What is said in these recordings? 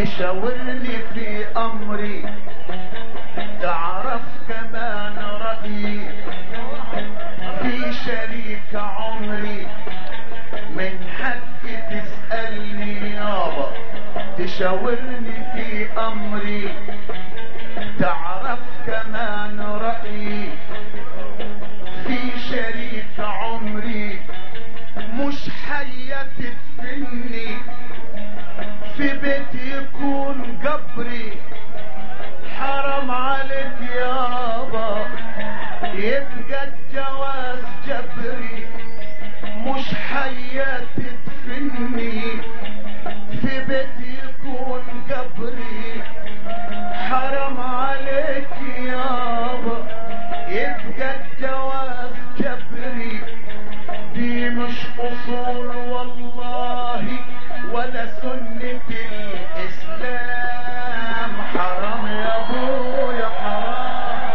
تشاورني في امري تعرف كمان رأيي في شريك عمري من حق تسألني يابا تشاورني في امري تعرف كمان رأيي في شريك عمري مش حية تدفني في بيت يكون قبري حرام عليك يابا يبقى الجواز جبري مش حية تدفني في بيت يكون قبري حرام عليك يابا يبقى الجواز جبري دي مش اصول والله ولا سنة الاسلام حرام يا ابويا حرام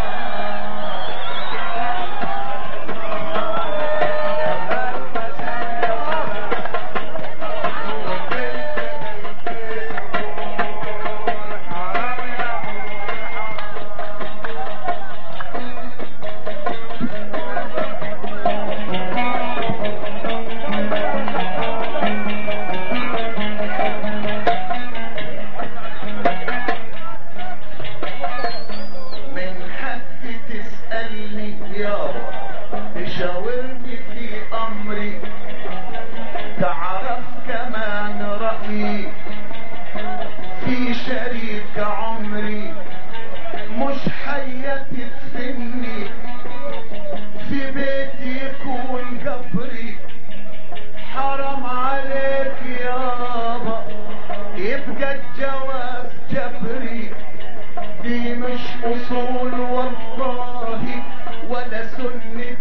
من حق تسألني يابا تشاورني في أمري تعرف كمان رأيي في شريك عمري مش حية تدفني في بيتي يكون قبري حرام عليك يابا يبقى الجواز جبري دي مش اصول والله ولا سنة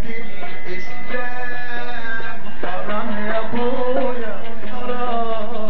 الاسلام حرام يا ابويا حرام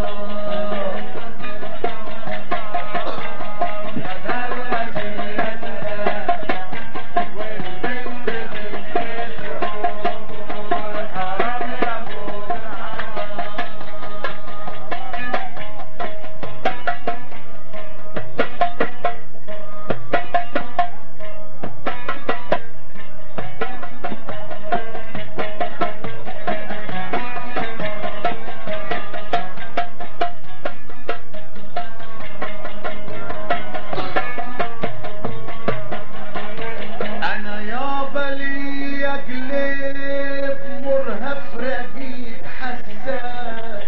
انا يابا لي قلب مرهف رقيق حساس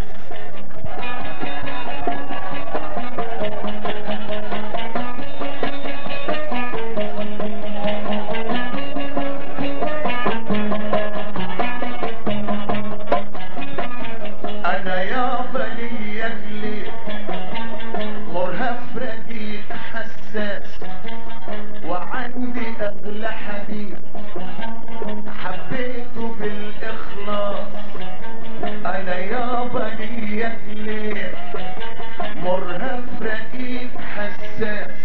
انا يابا لي قلب مرهف رقيق حساس وعندي اغلى حبيب حبيته بالاخلاص انا يابا ليا ليه مرهف رقيق حساس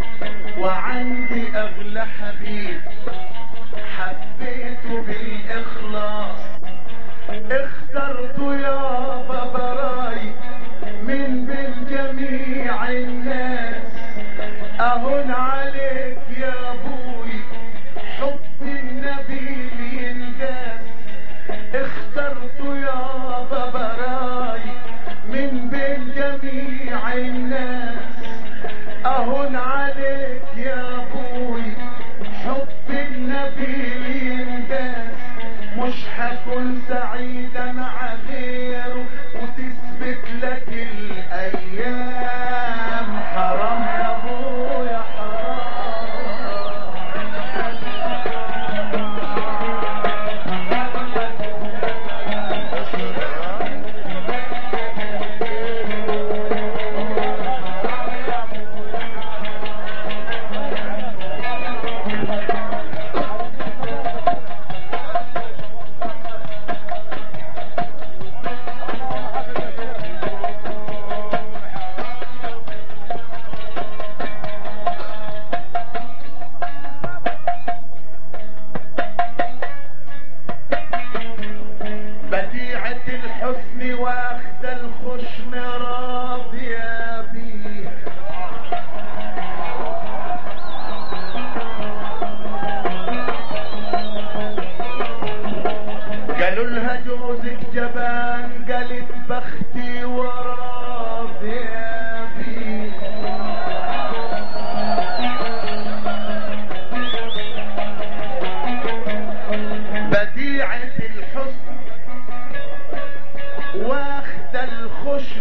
وعندي اغلى حبيب حبيته بالاخلاص اخترته يابا براي من بين جميع الناس اهون عليك يا ابوي حب النبي ينداس اخترته يابا براي من بين جميع الناس اهون عليك يا ابوي حب النبي ينداس مش هكون سعيدا مع غيره وتثبت لك الايام حرام يا ابويا حرام بختي وراضي بيه بديعة الحسن واخد الخشن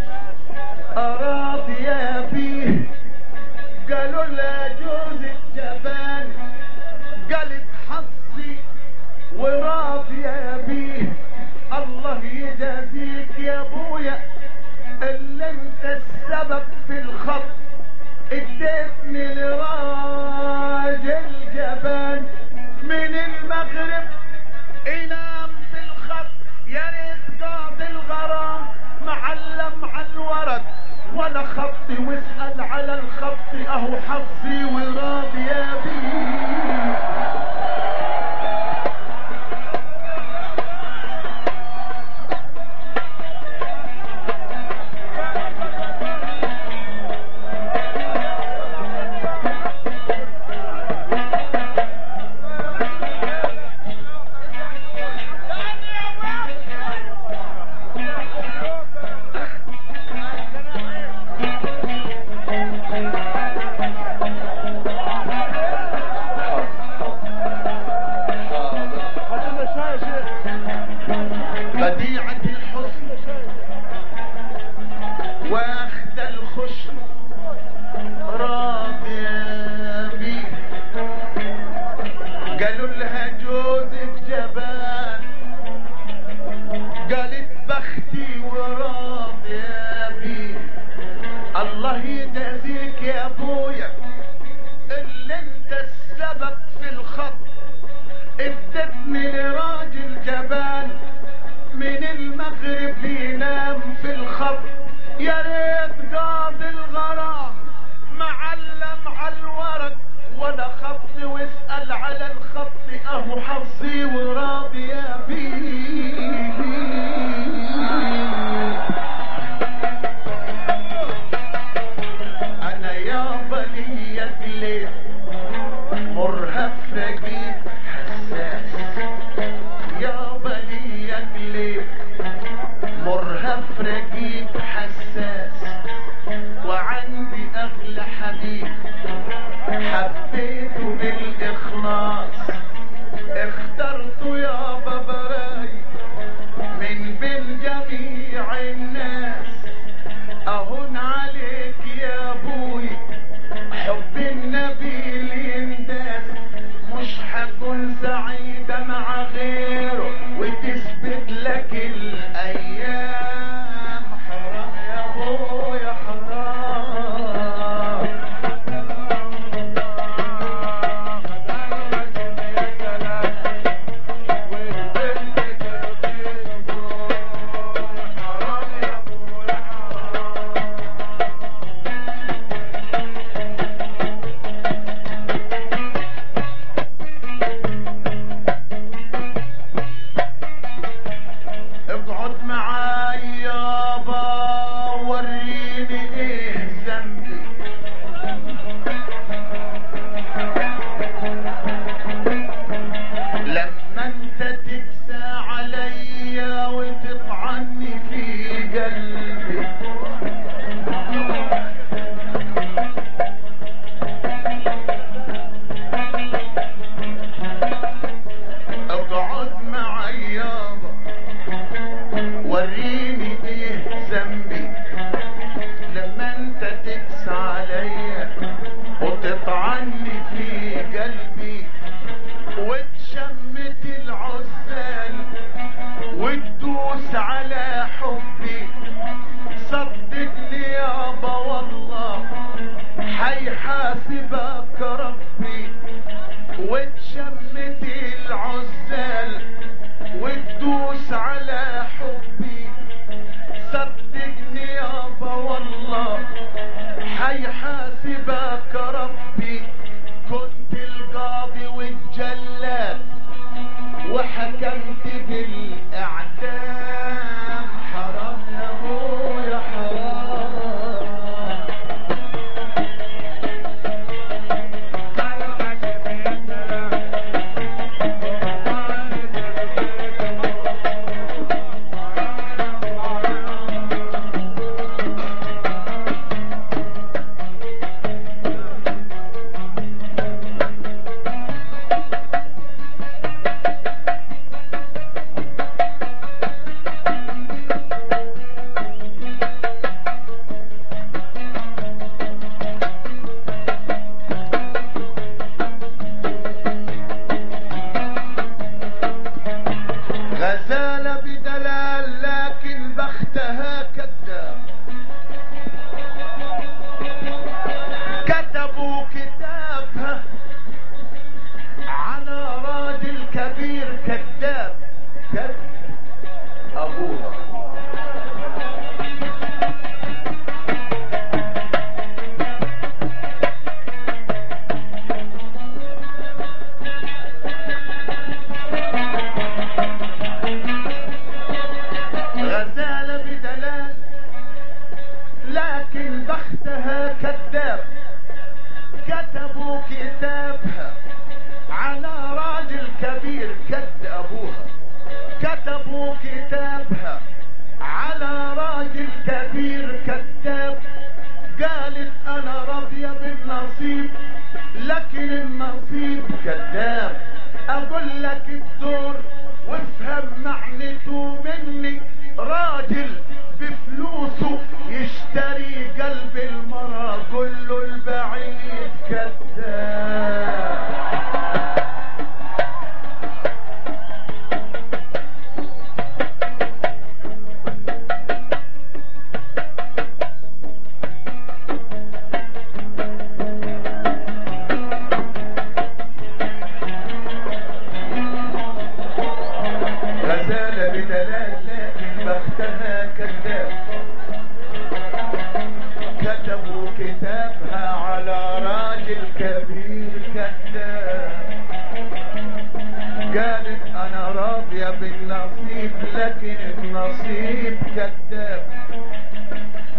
راضية بيه قالوا لا جوز الجبان قالت حظي وراضية بيه الله يجازيك يا ابويا اللي انت السبب في الخط اديتني لراجل جبان من المغرب ينام في الخط يا ريت قاضي الغرام معلم على الورق ولا خطي واسأل على الخط اهو حظي وراضي يا بيه هاتلنا شاي يا شيخ بديعة الحسن واخد الخشن راضية بيه قالوا لها جوزك جبان قالت بختي وراضية بيه الله يجازيك يا ابويا اللي انت السبب في الخط ادتني لراجل جبان من المغرب ينام في الخط يا ريت قاضي الغرام معلم على الورق ولا خط واسأل على الخط اهو حظي وراضي يا بيه انا يا بني الليل مرهف رقيق حساس يا بني الليل مرهف رقيق حساس وعندي اغلى حبيب حبيته بالاخلاص اخترته يا بابراي من بين جميع الناس اهون عليك يا ابوي حب النبي الينداس مش حكون سعيدة مع غيره وتثبت لك الايام حرام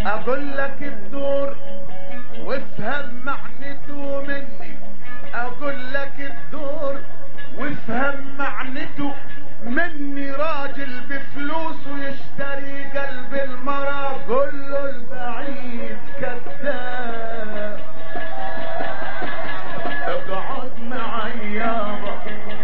اقول لك الدور وافهم معنته مني اقول لك الدور وافهم معنته مني راجل بفلوسه يشتري قلب المرأة قول له البعيد كذاب اقعد معي يابا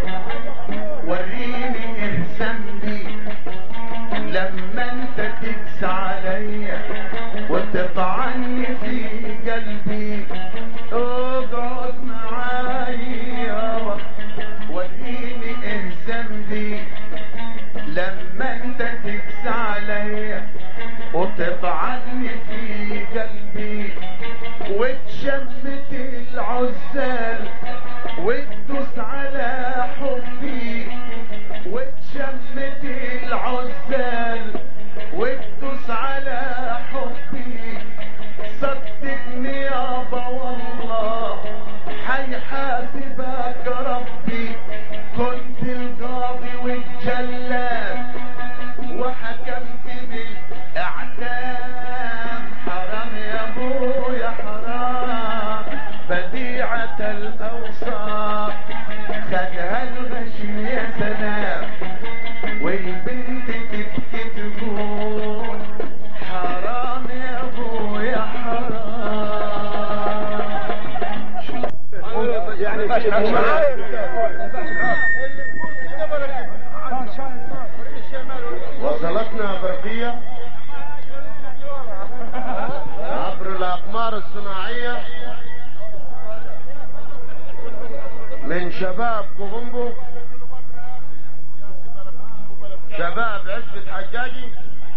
وريني ايه ذنبي لما انت تكسى عليا وتطعني في قلبي اقعد معايا وريني ايه ذنبي لما انت تكسى عليا وتطعني في قلبي وتشمت العزال وتدوس على حبي وتشمت العزال وتدوس على حبي صدقني يابا والله حيحاسبك ربي كنت القاضي والجلاد وحكمت بالاعدام حرام يا ابويا حرام بديعة الاوصاف خدها الغشم يا سلام والبنت تبكي تقول حرام يا ابويا حرام يعني وصلتنا برقية عبر الأقمار الصناعية من شباب كوبومبو شباب عزبة حجاجي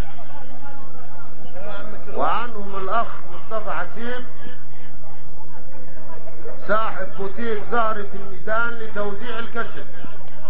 وعنهم الأخ مصطفى حسيب صاحب بوتيك زهرة الميدان لتوزيع الكشف